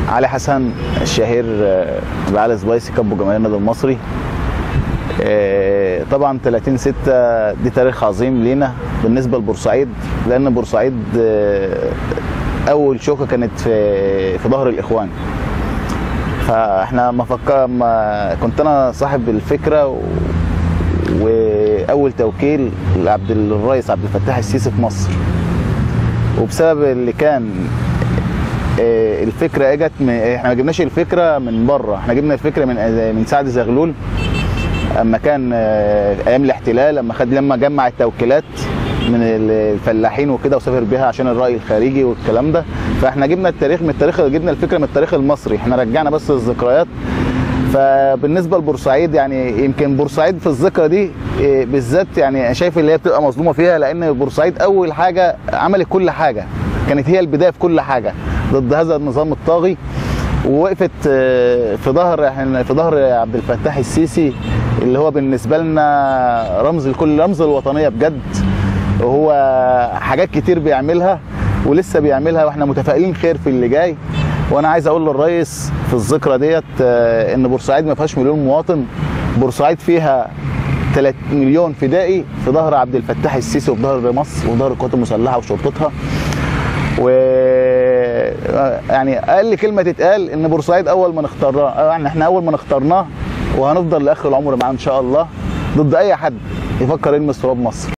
علي حسن الشهير آه، بعلي سبايسي كابو جماهير النادي المصري آه، طبعا 30 6 دي تاريخ عظيم لينا بالنسبه لبورسعيد لان بورسعيد آه، اول شوكه كانت في في ظهر الاخوان فاحنا ما فكر ما كنت انا صاحب الفكره و... واول توكيل لعبد الرئيس عبد الفتاح السيسي في مصر وبسبب اللي كان آه، الفكره اجت من احنا ما جبناش الفكره من بره احنا جبنا الفكره من من سعد زغلول اما كان آه، ايام الاحتلال لما خد لما جمع التوكيلات من الفلاحين وكده وسافر بيها عشان الراي الخارجي والكلام ده فاحنا جبنا التاريخ من التاريخ جبنا الفكره من التاريخ المصري احنا رجعنا بس الذكريات فبالنسبه لبورسعيد يعني يمكن بورسعيد في الذكرى دي إيه، بالذات يعني شايف اللي هي بتبقى مظلومه فيها لان بورسعيد اول حاجه عملت كل حاجه كانت هي البدايه في كل حاجه ضد هذا النظام الطاغي ووقفت آه، في ظهر احنا في ظهر عبد الفتاح السيسي اللي هو بالنسبه لنا رمز الكل رمز الوطنيه بجد وهو حاجات كتير بيعملها ولسه بيعملها واحنا متفائلين خير في اللي جاي وانا عايز اقول للرئيس في الذكرى ديت آه، ان بورسعيد ما فيهاش مليون مواطن بورسعيد فيها 3 مليون فدائي في ظهر عبد الفتاح السيسي وفي ظهر مصر وفي ظهر القوات المسلحه وشرطتها و يعني اقل كلمه تتقال ان بورسعيد اول ما نختارناه يعني احنا اول ما نختارناه وهنفضل لاخر العمر معاه ان شاء الله ضد اي حد يفكر يلمس تراب مصر